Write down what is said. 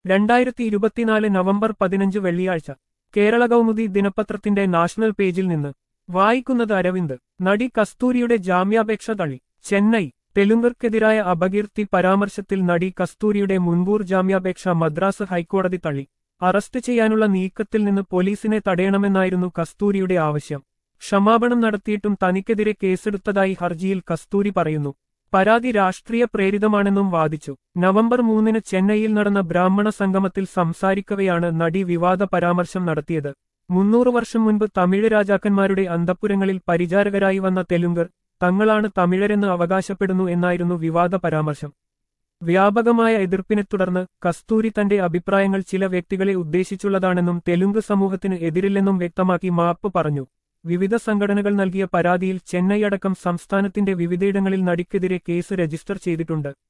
രണ്ടായിരത്തി ഇരുപത്തിനാല് നവംബർ പതിനഞ്ച് വെള്ളിയാഴ്ച കേരള കൗമുദി ദിനപത്രത്തിന്റെ നാഷണൽ പേജിൽ നിന്ന് വായിക്കുന്നത് അരവിന്ദ് നടി കസ്തൂരിയുടെ ജാമ്യാപേക്ഷ തള്ളി ചെന്നൈ തെലുങ്കർക്കെതിരായ അപകീർത്തി പരാമർശത്തിൽ നടി കസ്തൂരിയുടെ മുൻകൂർ ജാമ്യാപേക്ഷ മദ്രാസ് ഹൈക്കോടതി തള്ളി അറസ്റ്റ് ചെയ്യാനുള്ള നീക്കത്തിൽ നിന്ന് പോലീസിനെ തടയണമെന്നായിരുന്നു കസ്തൂരിയുടെ ആവശ്യം ക്ഷമാപണം നടത്തിയിട്ടും തനിക്കെതിരെ കേസെടുത്തതായി ഹർജിയിൽ കസ്തൂരി പറയുന്നു പരാതി രാഷ്ട്രീയ പ്രേരിതമാണെന്നും വാദിച്ചു നവംബർ മൂന്നിന് ചെന്നൈയിൽ നടന്ന ബ്രാഹ്മണ സംഗമത്തിൽ സംസാരിക്കവെയാണ് നടി വിവാദ പരാമർശം നടത്തിയത് മുന്നൂറ് വർഷം മുൻപ് തമിഴ് രാജാക്കന്മാരുടെ അന്തപ്പുരങ്ങളിൽ പരിചാരകരായി വന്ന തെലുങ്കർ തങ്ങളാണ് തമിഴരെന്ന് അവകാശപ്പെടുന്നു എന്നായിരുന്നു വിവാദ പരാമർശം വ്യാപകമായ എതിർപ്പിനെ തുടർന്ന് കസ്തൂരി തന്റെ അഭിപ്രായങ്ങൾ ചില വ്യക്തികളെ ഉദ്ദേശിച്ചുള്ളതാണെന്നും തെലുങ്ക് സമൂഹത്തിന് എതിരില്ലെന്നും വ്യക്തമാക്കി മാപ്പ് പറഞ്ഞു വിവിധ സംഘടനകൾ നൽകിയ പരാതിയിൽ ചെന്നൈ അടക്കം സംസ്ഥാനത്തിന്റെ വിവിധയിടങ്ങളിൽ നടിക്കെതിരെ കേസ് രജിസ്റ്റർ ചെയ്തിട്ടുണ്ട്